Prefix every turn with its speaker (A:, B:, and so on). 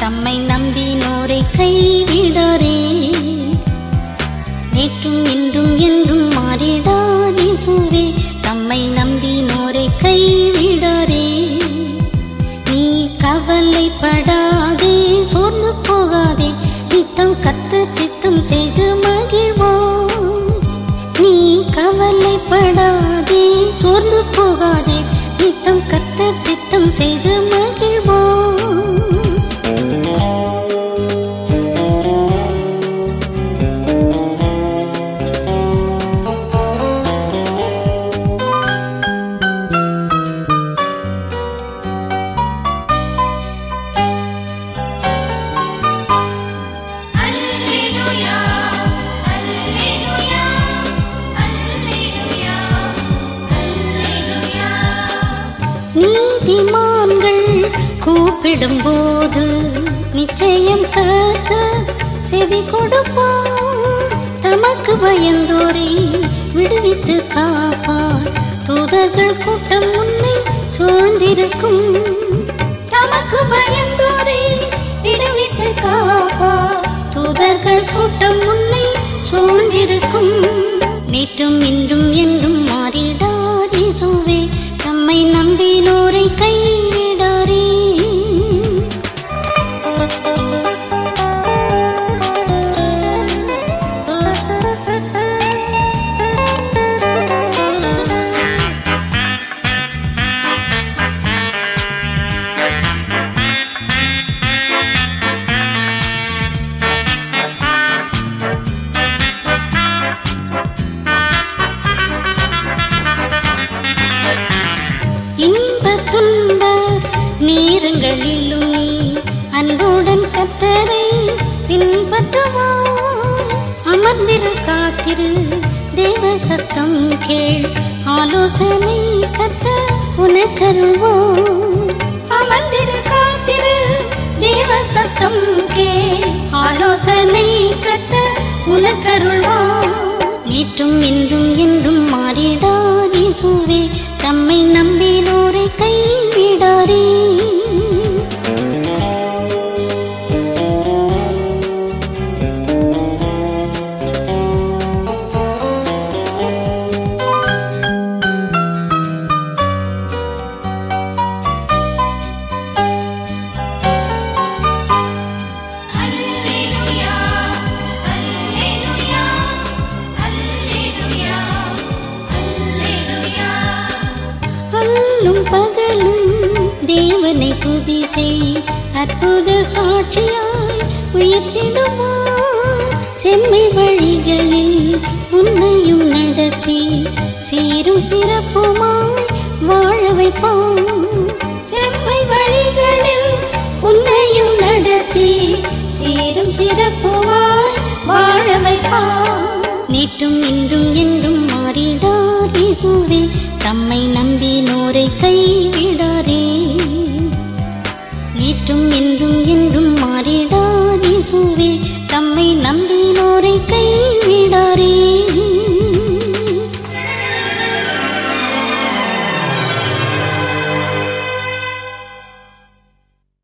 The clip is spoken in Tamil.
A: தம்மை நம்பினோரை கைவிடாரே நேற்றும் இன்றும் என்றும் மாறிடார் இயேசுவே தம்மை நம்பினோரை கைவிடாரே நீ கவலைப்படாதே சோர்ந்து போகாதே நித்தம் கத்த சித்தம் செய்து மகிழ்வோம் நீ கவலைப்படாதே சோர்ந்து போகாதே நித்தம் கத்த சித்தம் செய்து மகிழ்வோம்
B: அல்லேலூயா அல்லேலூயா அல்லேலூயா அல்லேலூயா
A: நீதிமான்கள் கூப்பிடும்போது நிச்சயம் கத்த செவி கொடுப்பார் தமக்கு பயந்தோரை விடுவித்து காப்பார் தூதர்கள் கூட்டம் உன்னை சூழ்ந்திருக்கும் தமக்கு பயந்தோரை விடுவித்து காப்பார் தூதர்கள் கூட்டம் உன்னை சூழ்ந்திருக்கும் நேற்றும் இன்றும் என்றும் மாறிடார் இயேசுவே தம்மை நம்பினோரை கைவிடாரே இன்ப துன்ப நேரங்களிலும் நீ அன்புடன் கத்தரை பின்பற்றுவா அமர்ந்திரு காத்திரு தேவ சத்தம் கேள் ஆலோசனை கத்த உனக்கருவோ அமர்ந்திரு காத்திரு தேவ சத்தம் கேள் ஆலோசனை கத்த உனக்கருள்வா நேற்றும் இன்றும் என்றும் மாறிடார் இயேசுவே தம்மை நம்பினோரை கைவிடாரே
B: அல்லேலூயா அல்லேலூயா அல்லேலூயா அல்லேலூயா
A: அல்லும் பகலும் தேவனை துதி செய் அற்புத சாட்சியாய் உயர்த்திடுவார் செம்மை வழிகளில் உன்னையும் நடத்தி சீரும் சிறப்புமாய் வாழ வைப்பான் செம்மை வழிகளில் உன்னையும் நடத்தி சீரும் சிறப்புமாய் வாழ வைப்பான் நேற்றும் இன்றும் என்றும் மாறிடார் இயேசுவே தம்மை நம்பினோரை கைவிடாரே நேற்றும் என்றும் என்றும் மாறிடார் இயேசுவே தம்மை நம்பினோரை கை